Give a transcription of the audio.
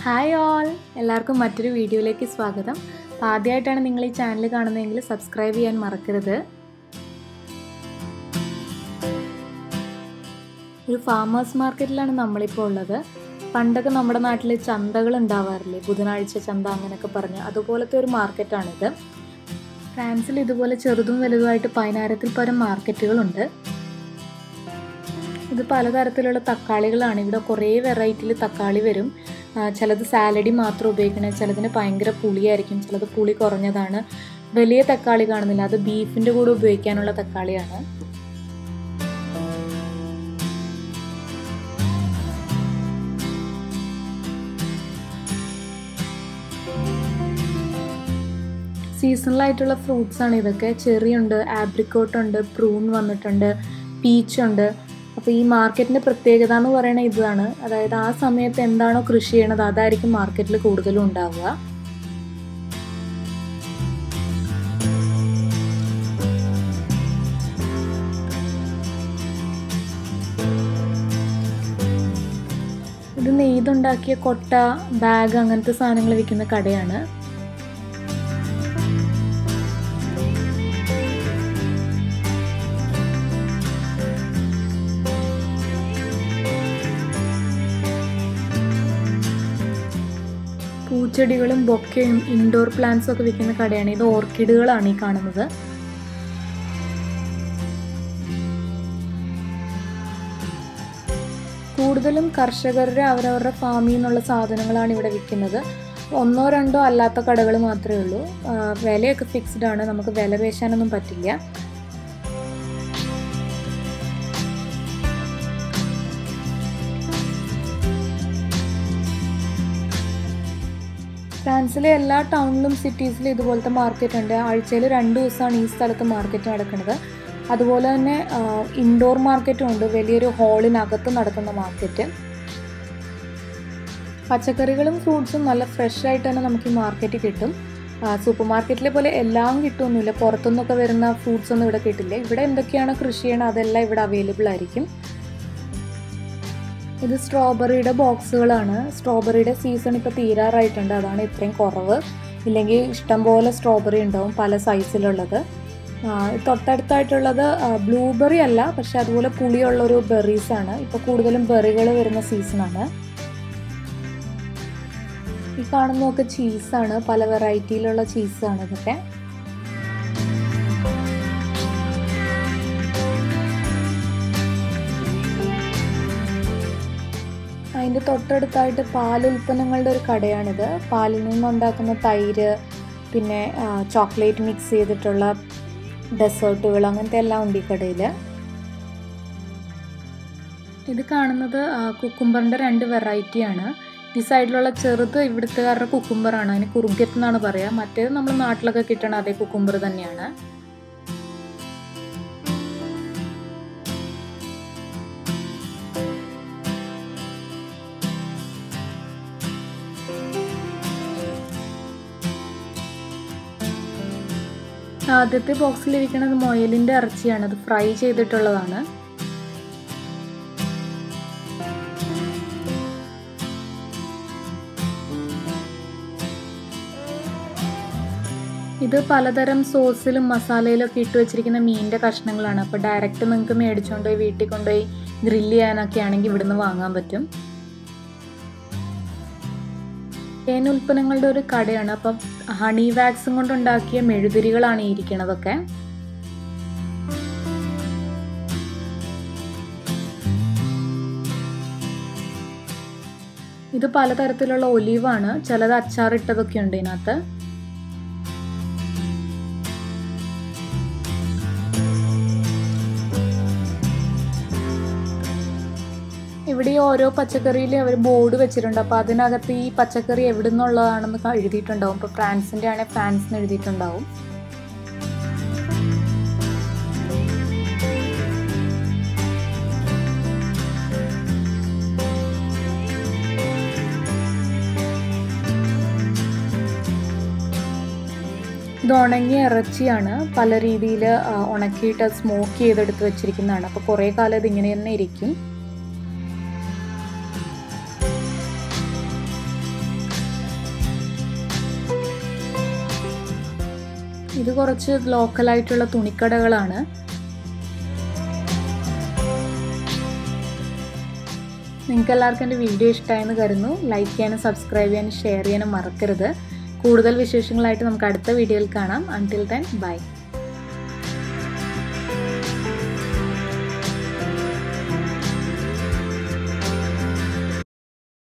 hi all എല്ലാവർക്കും മറ്റൊരു വീഡിയോയിലേക്ക് സ്വാഗതം അപ്പോൾ ആദ്യമായിട്ടാണ് നിങ്ങൾ ഈ ചാനൽ കാണുന്നതെങ്കിൽ സബ്സ്ക്രൈബ് ചെയ്യാൻ മറക്കരുത് ഒരു ഫാമേഴ്സ് മാർക്കറ്റിലാണ് നമ്മളിപ്പോൾ ഉള്ളത് പണ്ടൊക്കെ നമ്മുടെ നാട്ടിൽ ചന്തകൾ ഉണ്ടാവാറില്ലേ ബുധനാഴ്ച ചന്ത അങ്ങനെയൊക്കെ പറഞ്ഞ് അതുപോലത്തെ ഒരു മാർക്കറ്റാണിത് ഫ്രാൻസിൽ ഇതുപോലെ ചെറുതും വലുതുമായിട്ട് പതിനായിരത്തിൽ പരം മാർക്കറ്റുകളുണ്ട് ഇത് പലതരത്തിലുള്ള തക്കാളികളാണ് ഇവിടെ കുറേ വെറൈറ്റിയിൽ തക്കാളി വരും ചിലത് സാലഡി മാത്രം ഉപയോഗിക്കണേ ചിലതിന് ഭയങ്കര പുളിയായിരിക്കും ചിലത് പുളി കുറഞ്ഞതാണ് വലിയ തക്കാളി കാണുന്നില്ല അത് ബീഫിൻ്റെ കൂടെ ഉപയോഗിക്കാനുള്ള തക്കാളിയാണ് സീസണലായിട്ടുള്ള ഫ്രൂട്ട്സ് ആണ് ഇതൊക്കെ ചെറി ഉണ്ട് ആബ്രിക്കോട്ട് ഉണ്ട് പ്രൂൺ വന്നിട്ടുണ്ട് പീച്ച് ഉണ്ട് അപ്പോൾ ഈ മാർക്കറ്റിൻ്റെ പ്രത്യേകത എന്ന് പറയുന്നത് ഇതാണ് അതായത് ആ സമയത്ത് എന്താണോ കൃഷി ചെയ്യണത് അതായിരിക്കും മാർക്കറ്റിൽ കൂടുതലും ഉണ്ടാവുക ഇത് നെയ്തുണ്ടാക്കിയ കൊട്ട ബാഗ് അങ്ങനത്തെ സാധനങ്ങൾ വിൽക്കുന്ന കടയാണ് പൂച്ചെടികളും ബൊക്കയും ഇൻഡോർ പ്ലാന്റ്സും ഒക്കെ വിൽക്കുന്ന കടയാണ് ഇത് ഓർക്കിഡുകളാണ് ഈ കാണുന്നത് കൂടുതലും കർഷകരുടെ അവരവരുടെ ഫാമിൽ നിന്നുള്ള സാധനങ്ങളാണ് ഇവിടെ വിൽക്കുന്നത് ഒന്നോ രണ്ടോ അല്ലാത്ത കടകൾ മാത്രമേ ഉള്ളൂ വിലയൊക്കെ ഫിക്സ്ഡ് ആണ് നമുക്ക് വില പേശാനൊന്നും പറ്റില്ല ഫ്രാൻസിലെ എല്ലാ ടൗണിലും സിറ്റീസിലും ഇതുപോലത്തെ മാർക്കറ്റ് ഉണ്ട് ആഴ്ചയിൽ രണ്ട് ദിവസമാണ് ഈ സ്ഥലത്ത് മാർക്കറ്റ് നടക്കുന്നത് അതുപോലെ തന്നെ ഇൻഡോർ മാർക്കറ്റും ഉണ്ട് വലിയൊരു ഹാളിനകത്ത് നടക്കുന്ന മാർക്കറ്റ് പച്ചക്കറികളും ഫ്രൂട്ട്സും നല്ല ഫ്രഷ് ആയിട്ട് തന്നെ നമുക്ക് ഈ മാർക്കറ്റ് കിട്ടും സൂപ്പർ മാർക്കറ്റിലെ പോലെ എല്ലാം കിട്ടുമൊന്നുമില്ല പുറത്തുനിന്നൊക്കെ വരുന്ന ഫ്രൂട്ട്സ് ഒന്നും ഇവിടെ കിട്ടില്ല ഇവിടെ എന്തൊക്കെയാണ് കൃഷി ചെയ്യണത് അതെല്ലാം ഇവിടെ അവൈലബിൾ ആയിരിക്കും ഇത് സ്ട്രോബെറിയുടെ ബോക്സുകളാണ് സ്ട്രോബെറിയുടെ സീസൺ ഇപ്പോൾ തീരാറായിട്ടുണ്ട് അതാണ് ഇത്രയും കുറവ് ഇല്ലെങ്കിൽ ഇഷ്ടംപോലെ സ്ട്രോബെറി ഉണ്ടാവും പല സൈസിലുള്ളത് തൊട്ടടുത്തായിട്ടുള്ളത് ബ്ലൂബെറി അല്ല പക്ഷെ അതുപോലെ പുളിയുള്ളൊരു ബെറീസാണ് ഇപ്പോൾ കൂടുതലും ബെറികൾ വരുന്ന സീസണാണ് ഈ കാണുന്നതൊക്കെ ചീസാണ് പല വെറൈറ്റിയിലുള്ള ചീസാണ് ഇതൊക്കെ അതിൻ്റെ തൊട്ടടുത്തായിട്ട് പാൽ ഉൽപ്പന്നങ്ങളുടെ ഒരു കടയാണിത് പാലിൽ നിന്നുണ്ടാക്കുന്ന തൈര് പിന്നെ ചോക്ലേറ്റ് മിക്സ് ചെയ്തിട്ടുള്ള ഡെസേർട്ടുകൾ അങ്ങനത്തെ എല്ലാം ഉണ്ട് ഈ കടയിൽ ഇത് കാണുന്നത് കുക്കുംബറിൻ്റെ രണ്ട് വെറൈറ്റിയാണ് ഈ സൈഡിലുള്ള ചെറുത് ഇവിടുത്തുകാരുടെ കുക്കുംബറാണ് അതിന് കുറുഗറ്റ് എന്നാണ് പറയുക മറ്റേത് നമ്മൾ നാട്ടിലൊക്കെ കിട്ടണ അതേ കുക്കുംബർ തന്നെയാണ് ആദ്യത്തെ ബോക്സിലിരിക്കുന്നത് മൊയലിൻ്റെ ഇറച്ചിയാണ് അത് ഫ്രൈ ചെയ്തിട്ടുള്ളതാണ് ഇത് പലതരം സോസിലും മസാലയിലും ഒക്കെ ഇട്ട് വെച്ചിരിക്കുന്ന മീനിൻ്റെ കഷ്ണങ്ങളാണ് അപ്പോൾ ഡയറക്റ്റ് നിങ്ങൾക്ക് മേടിച്ചുകൊണ്ട് പോയി വീട്ടിൽ കൊണ്ടുപോയി ഗ്രില്ല് ചെയ്യാനൊക്കെ ആണെങ്കിൽ ഇവിടുന്ന് വാങ്ങാൻ പറ്റും തേൻ ഉൽപ്പന്നങ്ങളുടെ ഒരു കടയാണ് അപ്പം ഹണി വാക്സും കൊണ്ടുണ്ടാക്കിയ മെഴുതിരികളാണ് ഈ ഇരിക്കണതൊക്കെ ഇത് പലതരത്തിലുള്ള ഒലിവാണ് ചിലത് അച്ചാറിട്ടതൊക്കെ ഉണ്ട് ഇതിനകത്ത് ഇവിടെ ഓരോ പച്ചക്കറിയിൽ അവർ ബോർഡ് വെച്ചിട്ടുണ്ട് അപ്പോൾ അതിനകത്ത് ഈ പച്ചക്കറി എവിടെ നിന്നുള്ളതാണെന്ന് എഴുതിയിട്ടുണ്ടാവും ഇപ്പോൾ ഫ്രാൻസിൻ്റെ ആണെങ്കിൽ ഫ്രാൻസിന് എഴുതിയിട്ടുണ്ടാവും ഇത് ഉണങ്ങിയ ഇറച്ചിയാണ് പല രീതിയിൽ ഉണക്കിയിട്ട് സ്മോക്ക് ചെയ്തെടുത്ത് വെച്ചിരിക്കുന്നതാണ് അപ്പോൾ കുറേ കാലം ഇതിങ്ങനെ തന്നെ ഇരിക്കും ഇത് കുറച്ച് ലോക്കലായിട്ടുള്ള തുണിക്കടകളാണ് നിങ്ങൾക്ക് എല്ലാവർക്കും എൻ്റെ വീഡിയോ ഇഷ്ടമായെന്ന് കരുതുന്നു ലൈക്ക് ചെയ്യാനും സബ്സ്ക്രൈബ് ചെയ്യാനും ഷെയർ ചെയ്യാനും മറക്കരുത് കൂടുതൽ വിശേഷങ്ങളായിട്ട് നമുക്ക് അടുത്ത വീഡിയോയിൽ കാണാം അൺടിൽ ദെൻ ബൈ